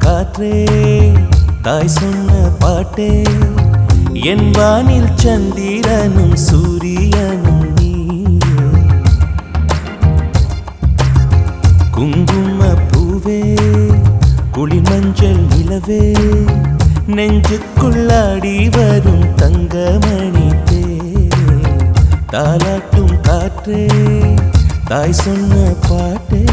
காற்றே தாய் சொன்ன பாட்டே என் வானில் சந்திரனும் சூரியனும் நீயே குங்கும பூவே குளிமஞ்சள் நிலவே நெஞ்சுக்குள்ளாடி வரும் தங்கமணி தேரே தாலாட்டும் காற்றே தாய் சொன்ன பாட்டே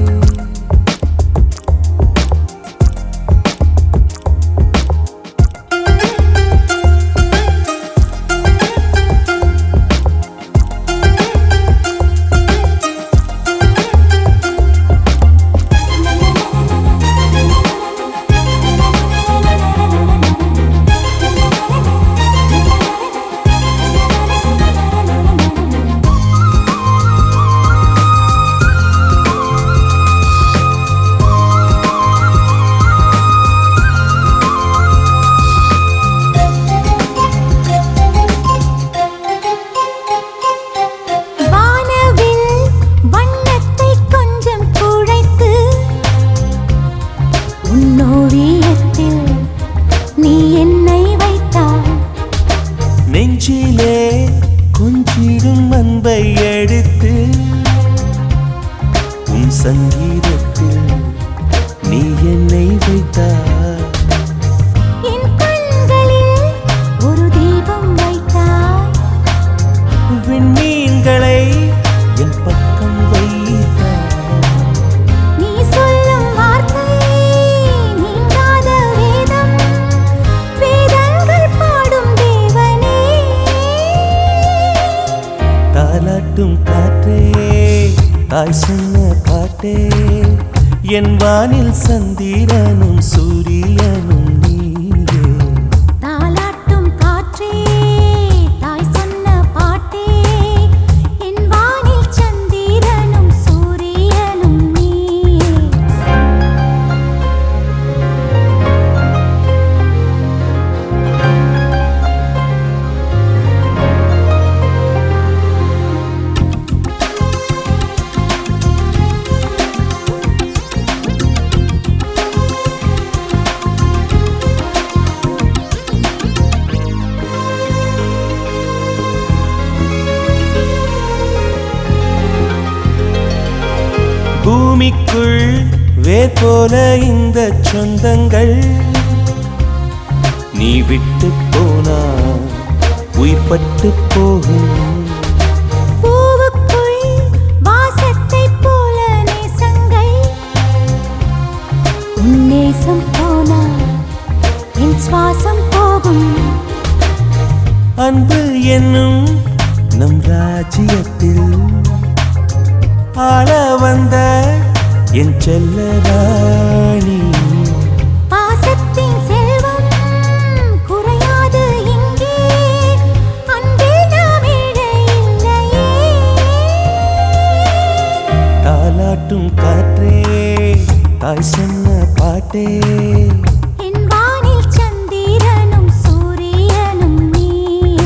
வானவில் வண்ணத்தை கொஞ்சம் குழைத்து உன்னோவியத்தில் நீ என்னை வைத்தாய் நெஞ்சிலே கொஞ்சிடும் அன்பை எடுத்து உன் சங்கீதத்தில் நீ என்னை வைத்தாய் என் கண்களில் ஒரு தீபம் வைத்தாய் விண்மீன்களை என் பக்கம் வைத்தாய் நீ சொல்லும் வார்த்தை நீங்காத வேதம் வேதங்கள் பாடும் தேவனே தாலாட்டும் காற்றே தாய் சொன்ன பாட்டே என் வானில் சந்திரனும் சூரியனும் நீயே தாலாட்டும் காற்றே தாய் சொன்ன பாட்டே என் வானில் சந்திரனும் சூரியனும் நீயே பூமிக்குள் வேர் போல இந்த சொந்தங்கள் நீ விட்டு போனா உயிர்பட்டு போகும் பூவுக்குள் வாசத்தைப் போல நேசங்கள் உன் நேசம் போனால் என் சுவாசம் போகும் அன்பு என்னும் நம் ராஜ்யத்தில் ஆள வந்த என் செல்ல ராணி பாசத்தின் செல்வம் குறையாது இங்கே அன்பில் நாம் இழை இல்லையே தாலாட்டும் காற்றே தாய் சொன்ன பாட்டே என் வானில் சந்திரனும் சூரியனும் நீயே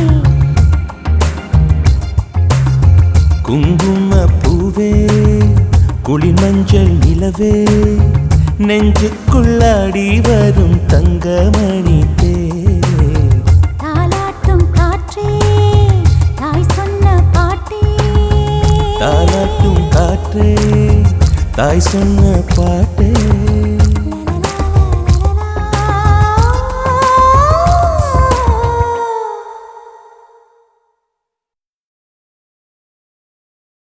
குங்கும பூவே குளிமஞ்சள் நிலவே நெஞ்சுக்குள்ளாடி வரும் தங்கமணி தேரே தாலாட்டும் காற்றே தாய் சொன்ன பாட்டே தாலாட்டும் காற்றே தாய் சொன்ன பாட்டே